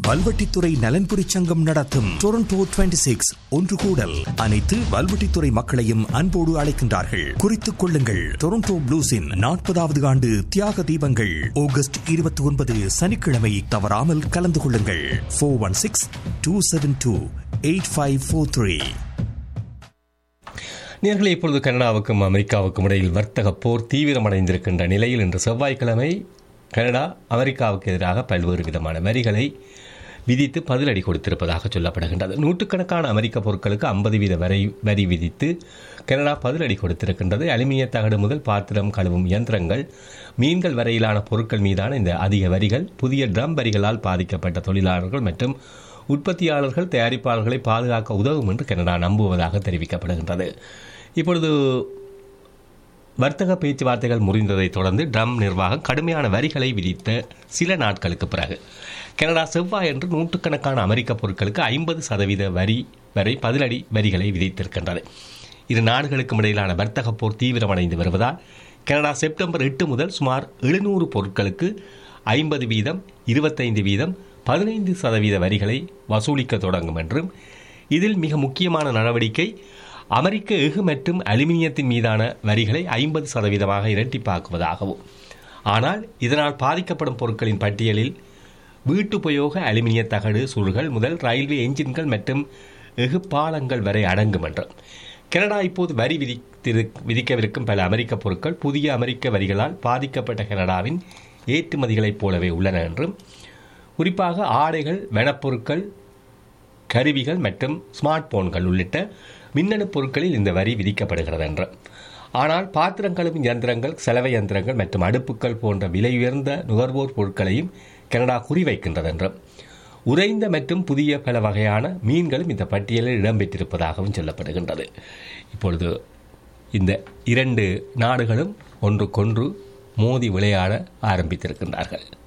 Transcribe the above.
வல்வெட்டித்துறை நலன்புரி சங்கம் நடத்தும் டொரண்டோ 26 சிக்ஸ் ஒன்று கூடல் அனைத்து வல்வெட்டித்துறை மக்களையும் அன்போடு அழைக்கின்றார்கள் குறித்துக் கொள்ளுங்கள் டொரண்டோ ப்ளூஸின் நாற்பதாவது ஆண்டு தியாக தீபங்கள் ஆகஸ்ட் இருபத்தி ஒன்பது சனிக்கிழமை தவறாமல் கலந்து கொள்ளுங்கள் four one six two seven two eight five four three நேர்களை இப்பொழுது கனடாவுக்கும் அமெரிக்காவுக்கும் இடையில் வர்த்தக போர் தீவிரமடைந்திருக்கின்ற நிலையில் இன்று செவ்வாய்க்கிழமை கனடா அமெரிக்காவுக்கு எதிராக பல்வேறு விதமான வரிகளை விதித்து பதிலடி கொடுத்திருப்பதாக சொல்லப்படுகின்றது நூற்றுக்கணக்கான அமெரிக்க பொருட்களுக்கு ஐம்பது வீத வரி வரி விதித்து கனடா பதிலடி கொடுத்திருக்கின்றது அலுமினிய தகடு முதல் பாத்திரம் கழுவும் இயந்திரங்கள் மீன்கள் வரையிலான பொருட்கள் மீதான இந்த அதிக வரிகள் புதிய ட்ரம் வரிகளால் பாதிக்கப்பட்ட தொழிலாளர்கள் மற்றும் உற்பத்தியாளர்கள் தயாரிப்பாளர்களை பாதுகாக்க உதவும் என்று கனடா நம்புவதாக தெரிவிக்கப்படுகின்றது இப்பொழுது வர்த்தக பேச்சுவார்த்தைகள் முறிந்ததைத் தொடர்ந்து ட்ரம் நிர்வாகம் கடுமையான வரிகளை விதித்த சில நாட்களுக்கு பிறகு கனடா செவ்வாயன்று நூற்றுக்கணக்கான அமெரிக்க பொருட்களுக்கு ஐம்பது சதவீத வரி வரை பதிலடி வரிகளை விதித்திருக்கின்றது இரு நாடுகளுக்கும் இடையிலான வர்த்தக போர் தீவிரமடைந்து வருவதால் கனடா செப்டம்பர் எட்டு முதல் சுமார் எழுநூறு பொருட்களுக்கு ஐம்பது வீதம் இருபத்தைந்து வீதம் பதினைந்து சதவீத வரிகளை வசூலிக்க தொடங்கும் என்றும் இதில் மிக முக்கியமான நடவடிக்கை அமெரிக்க எஃகு மற்றும் அலுமினியத்தின் மீதான வரிகளை ஐம்பது சதவீதமாக இரட்டிப்பாக்குவதாகவும் ஆனால் இதனால் பாதிக்கப்படும் பொருட்களின் பட்டியலில் வீட்டுபயோக அலுமினிய தகடு சுருள்கள் முதல் ரயில்வே என்ஜின்கள் மற்றும் எஃகு பாலங்கள் வரை அடங்கும் என்றும் கனடா இப்போது வரி விதித்திரு விதிக்கவிருக்கும் பல அமெரிக்க பொருட்கள் புதிய அமெரிக்க வரிகளால் பாதிக்கப்பட்ட கனடாவின் ஏற்றுமதிகளைப் போலவே உள்ளன என்றும் குறிப்பாக ஆடைகள் வனப்பொருட்கள் கருவிகள் மற்றும் ஸ்மார்ட் போன்கள் உள்ளிட்ட மின்னணு பொருட்களில் இந்த வரி விதிக்கப்படுகிறது என்று ஆனால் பாத்திரங்களும் இயந்திரங்கள் செலவை இயந்திரங்கள் மற்றும் அடுப்புகள் போன்ற விலை உயர்ந்த நுகர்வோர் பொருட்களையும் கனடா குறிவைக்கின்றது என்றும் உறைந்த மற்றும் புதிய பல வகையான மீன்களும் இந்த பட்டியலில் இடம்பெற்றிருப்பதாகவும் சொல்லப்படுகின்றது இப்பொழுது இந்த இரண்டு நாடுகளும் ஒன்றுக்கொன்று மோதி விளையாட ஆரம்பித்திருக்கின்றார்கள்